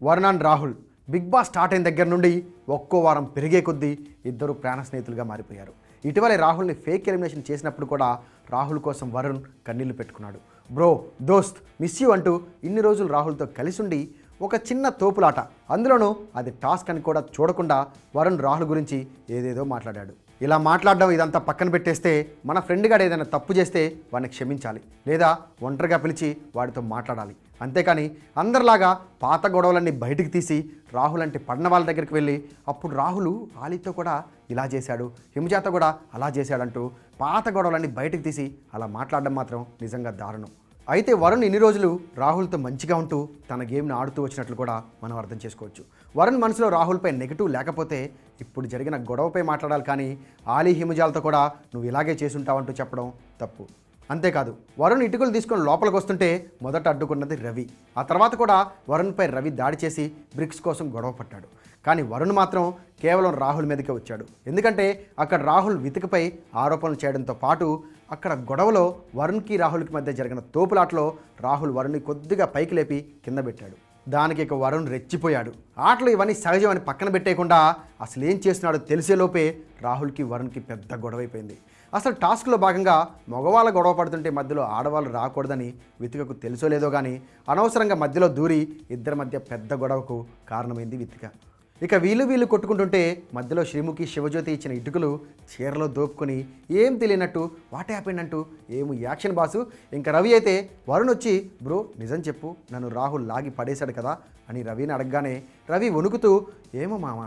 Varun and Rahul Bigg Boss start అయిన దగ్గర నుండి ఒక్కో వారం పెరిగే కొద్దీ ఇద్దరు ప్రాణ స్నేహితులుగా మారిపోయారు ఇటీవలే రాహుల్ని ఫేక్ ఎలిమినేషన్ చేసినప్పుడు కూడా రాహుల్ కోసం వరుణ్ కన్నీళ్లు పెట్టుకున్నాడు బ్రో దోస్త్ మిస్ యూ అంటూ ఇన్ని రోజులు రాహుల్తో కలిసి ఉండి ఒక చిన్న తోపులాట అందులోనూ అది టాస్క్ అని కూడా చూడకుండా వరుణ్ రాహుల్ గురించి ఏదేదో మాట్లాడాడు ఇలా మాట్లాడడం ఇదంతా పక్కన పెట్టేస్తే మన ఫ్రెండ్ గాడు ఏదైనా తప్పు చేస్తే వాడిని క్షమించాలి లేదా ఒంటరిగా పిలిచి వాడితో మాట్లాడాలి అంతేకాని అందరిలాగా పాత గొడవలన్నీ బయటికి తీసి రాహుల్ అంటే పడిన వాళ్ళ దగ్గరికి వెళ్ళి అప్పుడు రాహుల్ ఆలీతో కూడా ఇలా చేశాడు హిమజాత కూడా అలా చేశాడంటూ పాత గొడవలన్నీ బయటికి తీసి అలా మాట్లాడడం మాత్రం నిజంగా దారుణం అయితే వరుణ్ ఇన్ని రోజులు రాహుల్తో మంచిగా ఉంటూ తన గేమ్ని ఆడుతూ వచ్చినట్లు కూడా మనం అర్థం చేసుకోవచ్చు వరుణ్ మనసులో రాహుల్పై నెగిటివ్ లేకపోతే ఇప్పుడు జరిగిన గొడవపై మాట్లాడాలి కానీ ఆలీ హిమజాలతో కూడా నువ్వు ఇలాగే చేసుంటావంటూ చెప్పడం తప్పు అంతేకాదు వరుణ్ ఇటుకలు తీసుకొని లోపలికి వస్తుంటే మొదట అడ్డుకున్నది రవి ఆ తర్వాత కూడా వరుణ్పై రవి దాడి చేసి బ్రిక్స్ కోసం గొడవ పట్టాడు కానీ వరుణ్ మాత్రం కేవలం రాహుల్ మీదకే వచ్చాడు ఎందుకంటే అక్కడ రాహుల్ వితికపై ఆరోపణలు చేయడంతో పాటు అక్కడ గొడవలో వరుణ్కి రాహుల్కి మధ్య జరిగిన తోపులాటలో రాహుల్ వరుణ్ని కొద్దిగా పైకి లేపి కింద పెట్టాడు దానికి ఇక వరుణ్ రెచ్చిపోయాడు ఆటలు ఇవన్నీ సహజమని పక్కన పెట్టేయకుండా అసలు ఏం చేస్తున్నాడో తెలిసేలోపే రాహుల్కి వరుణ్కి పెద్ద గొడవ అయిపోయింది అసలు టాస్క్లో భాగంగా మగవాళ్ళ గొడవ పడుతుంటే మధ్యలో ఆడవాళ్ళు రాకూడదని వితికకు తెలుసో లేదో కానీ అనవసరంగా మధ్యలో దూరి ఇద్దరి మధ్య పెద్ద గొడవకు కారణమైంది వితిక ఇక వీళ్ళు వీళ్ళు కొట్టుకుంటుంటే మధ్యలో శ్రీముఖి శివజ్యోతి ఇచ్చిన ఇటుకలు చీరలో దోపుకొని ఏం తెలియనట్టు వాట్ హ్యాపెండ్ అంటూ ఏము యాక్షన్ బాసు ఇంకా రవి అయితే వరుణ్ వచ్చి బ్రో నిజం చెప్పు నన్ను రాహుల్ లాగి పడేశాడు కదా అని రవిని అడగగానే రవి వణుకుతూ ఏమో మామ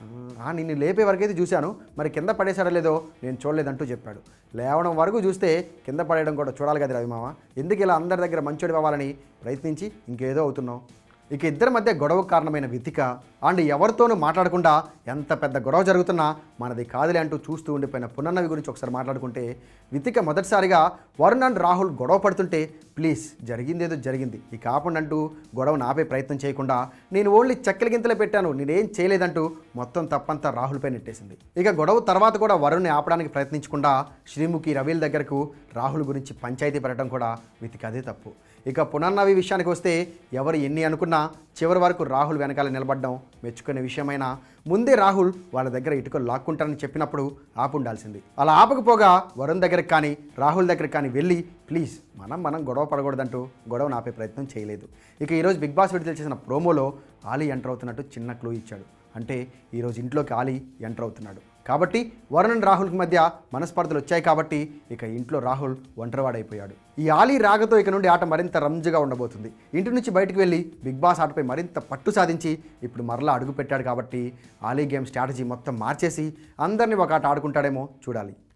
ఆ, నిన్ను లేపే వరకైతే చూశాను మరి కింద పడేశాడో లేదో నేను చూడలేదంటూ చెప్పాడు లేవడం వరకు చూస్తే కింద పడేయడం కూడా చూడాలి కదా రవి మామ ఎందుకు ఇలా అందరి దగ్గర మంచోడి అవ్వాలని ప్రయత్నించి ఇంకేదో అవుతున్నావు ఇక ఇద్దరి మధ్య గొడవకు కారణమైన వితిక అండ్ ఎవరితోనూ మాట్లాడకుండా ఎంత పెద్ద గొడవ జరుగుతున్నా మనది కాదులే అంటూ చూస్తూ ఉండిపోయిన పునర్నవి గురించి ఒకసారి మాట్లాడుకుంటే వితిక మొదటిసారిగా వరుణ్ అండ్ రాహుల్ గొడవ పడుతుంటే ప్లీజ్ జరిగిందేదో జరిగింది ఇక ఆపండి అంటూ గొడవ నాపే ప్రయత్నం చేయకుండా నేను ఓన్లీ చెక్కల గింతలే పెట్టాను నేనేం చేయలేదంటూ మొత్తం తప్పంతా రాహుల్పై నెట్టేసింది ఇక గొడవ తర్వాత కూడా వరుణ్ని ఆపడానికి ప్రయత్నించకుండా శ్రీముఖి రవిల దగ్గరకు రాహుల్ గురించి పంచాయతీ పెట్టడం కూడా వితిక అదే తప్పు ఇక పునర్నవి విషయానికి వస్తే ఎవరు ఎన్ని అనుకున్నా చివరి వరకు రాహుల్ వెనకాల నిలబడడం మెచ్చుకునే విషయమైనా ముందే రాహుల్ వాళ్ళ దగ్గర ఇటుకలు లాక్కుంటారని చెప్పినప్పుడు ఆపుండాల్సింది అలా ఆపకపోగా వరుణ్ దగ్గరికి కానీ రాహుల్ దగ్గరికి కానీ వెళ్ళి ప్లీజ్ మనం మనం గొడవ పడకూడదంటూ గొడవ ఆపే ప్రయత్నం చేయలేదు ఇక ఈరోజు బిగ్ బాస్ విడుదల చేసిన ప్రోమోలో ఆలీ ఎంటర్ అవుతున్నట్టు చిన్న క్లూ ఇచ్చాడు అంటే ఈరోజు ఇంట్లోకి ఆలీ ఎంటర్ అవుతున్నాడు కాబట్టి వరుణ్ అండ్ రాహుల్కి మధ్య మనస్పర్ధలు వచ్చాయి కాబట్టి ఇక ఇంట్లో రాహుల్ ఒంటరివాడైపోయాడు ఈ ఆలీ రాగతో ఇక నుండి ఆట మరింత రంజుగా ఉండబోతుంది ఇంటి నుంచి బయటకు వెళ్ళి బిగ్ బాస్ ఆటపై మరింత పట్టు సాధించి ఇప్పుడు మరలా అడుగు పెట్టాడు కాబట్టి ఆలీ గేమ్ స్ట్రాటజీ మొత్తం మార్చేసి అందరినీ ఒక ఆట ఆడుకుంటాడేమో చూడాలి